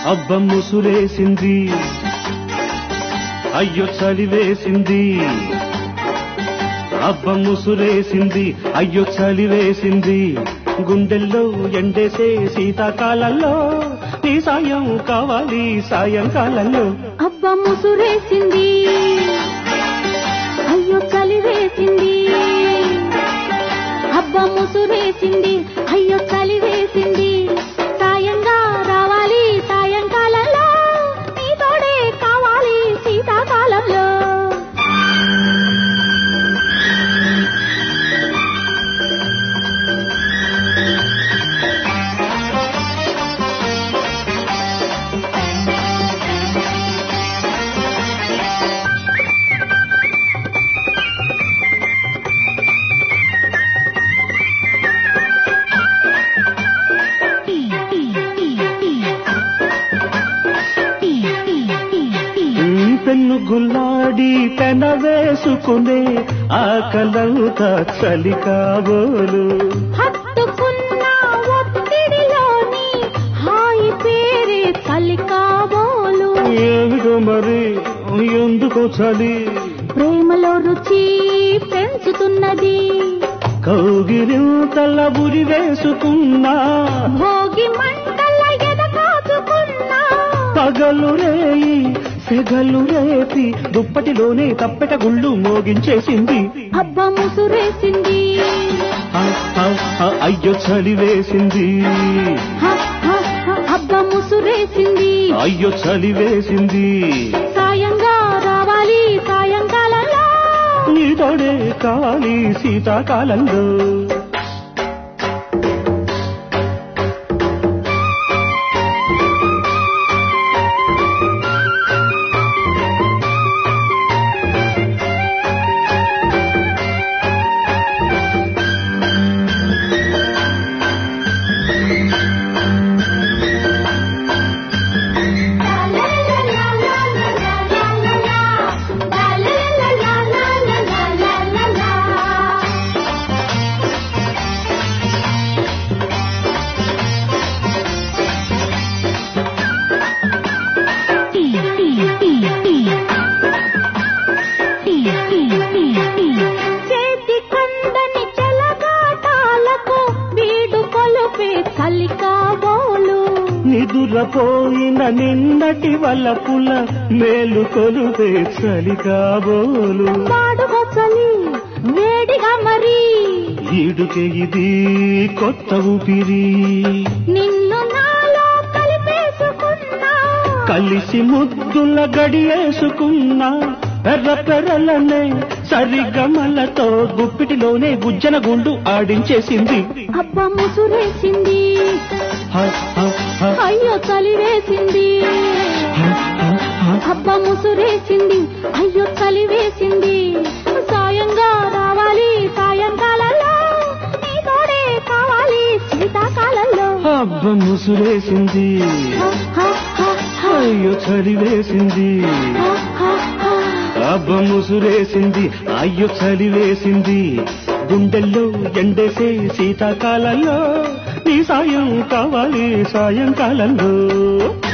అబ్బ ముసురేసింది అయ్యో చలివేసింది అబ్బ ముసురేసింది అయ్యో చలివేసింది గుండెల్లో ఎండేసే శీతాకాలంలో నీ సాయం కావాలి సాయంకాలంలో అబ్బ ముసురేసింది అయ్యో కలివేసింది అబ్బ ముసురేసింది అయ్యో కలివేసింది సాయంగా రావాలి సాయంకాలంలో నీ తోడే కావాలి శీతాకాలంలో ఉమ్, పెన్ను గుల్లాడి పెన వేసుకునే ఆకలంత చలి కాబోలు హత్తుకున్న ఒత్తిడిలోని హాయి పేరే చలి కాబోలు ఏమిటో మరి ఎందుకో చలి ప్రేమలో రుచి పెంచుతున్నది కౌగిరింతల బురి వేసుకున్నా భోగి మంటల ఎద కాచుకున్నా పగలు రేయి సెగలు రేపి దుప్పటిలోనే తప్పెట గుళ్ళు మోగించేసింది అబ్బ ముసురేసింది ఆ, ఆ, ఆ, అయ్యో చలి వేసింది హ, హ, హ, అబ్బ ముసురేసింది అయ్యో చలి వేసింది సాయంగా రావాలి సాయంకాలంలో నీతోడే కావాలి శీతాకాలంలో చేతి కందని చెలగాటాలకు వీడు కొలుపే కలికాబోలు నిదురపోయిన నిన్నటి వల్లపుల మేలు కొలుపే చలి కాబోలు వాడుగా చలి వేడిగా మరి ఈడుకే ఇది కొత్త ఊపిరి నిన్ను నాలో కలిపేసుకున్నా కలిసి ముద్దుల గడియేసుకున్నా పెర్ర పెర్రలనే సరిగమలతో గుప్పిటిలోనే గుజ్జన గుండు ఆడించేసింది అబ్బ ముసురేసింది హ, హ, హ, అయ్యో చలి వేసింది హ, హ, హ. అబ్బ ముసురేసింది అయ్యో చలి వేసింది సాయంగా రావాలి సాయంకాలంలో నీ తోడే కావాలి శీతాకాలంలో అబ్బ ముసురేసింది హ, హ, హ, హ, అయ్యో చలి వేసింది హ, హ, హ. అబ్బ ముసురేసింది అయ్యో చలి వేసింది గుండెల్లో ఎండేసే శీతాకాలంలో నీ సాయం కావాలి సాయంకాలంలో